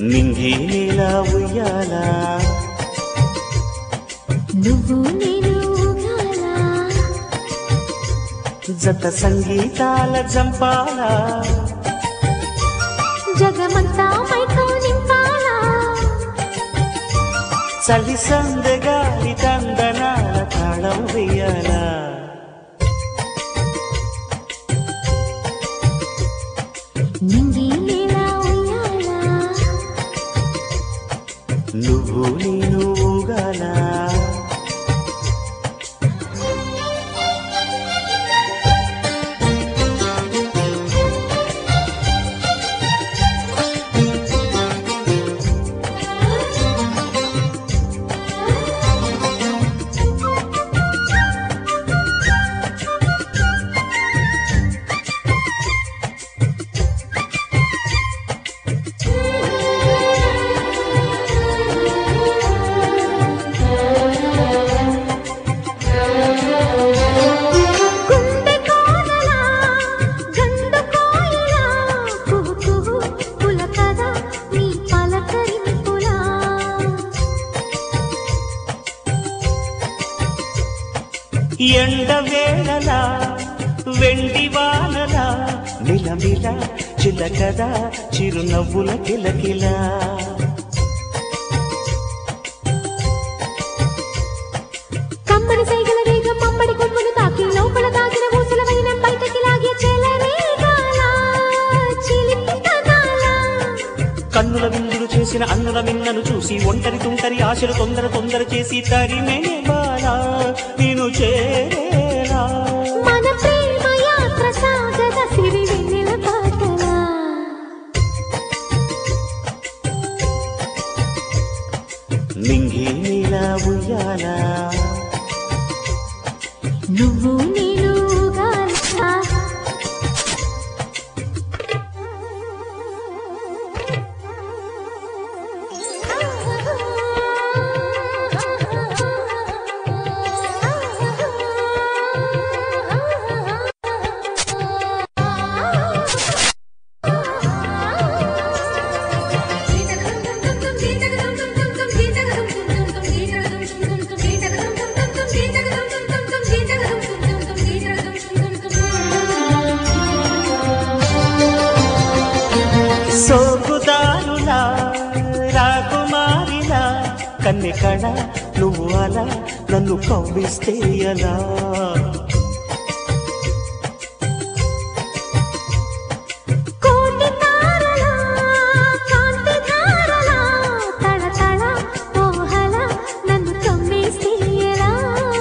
నింగి నీలా ఉయ్యాలా నువ్వు నేను ఊగాలా జత సంగీతాల జంపాలా జగమంతా మైకం నింపాలా చలి సందగాలి తందనాల తాళం వేయాలా నింగి నేలా ఉయ్యాలా నువ్వు నేను ఊగాలా గుండె కోనలా గండు కోయిలా కుహు కుహు పులకదా నీ పలకరింపులా ఎండ వేళలా వెండి వానలా మిలమిల చిలకదా చిరునవ్వుల కిలకిలా కమ్మడి సైగల వేగం మమ్మడి కొమ్మును తాకి లోపల దాగిన ఊసలమైన బయటకి లాగే చెలరేగాల చిలిపి కదాల కన్నుల విందులు చేసిన అన్నుల మిన్నను చూసి ఒంటరి తుంటరి ఆశలు తొందర తొందర చేసి తరిమే బాలా నేను చేరేలా మన ప్రేమ యాత్ర సాగద సిరి వెన్నెల పాటలా నింగి నీలా ఉయ్యాలా నువ్వు నేను ఊగాలా సోకుదారులా రాకుమారిలా కన్నె కళ నువ్వు అలా నన్ను కవ్విస్తే ఎలా కోటి తారలా కాంతి ధారలా తళతళ ఓహల నన్ను కమ్మేస్తే ఎలా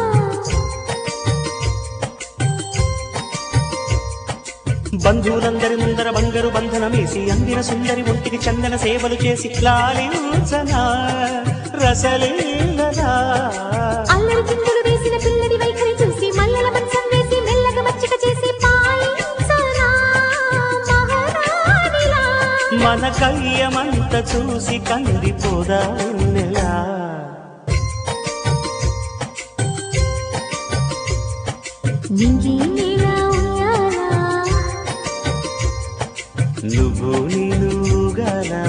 బంధువులందరి ముందర బంగారు బంధనమేసి అందిన సుందరి ఒంటికి చందన సేవలు చేసి లాలించనా రసలీలనా అల్లరి చిందులు వేసిన పిల్లడి వైఖరి చూసి మల్లెల మంచం వేసి మెల్లగా మచ్చిక చేసి పాలించనా మహారాణిలా మన కయ్యమంత చూసి కందిపోదా నెలా నింగి నీలా ఉయ్యాలా నువ్వు నీనుగాలా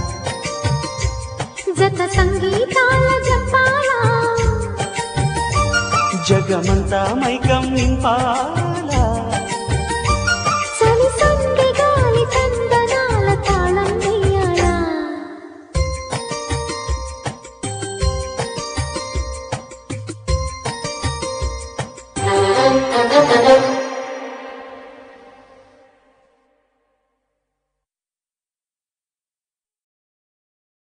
జత సంగీతాల జపాలా జగమంతా మైకం నింపాలా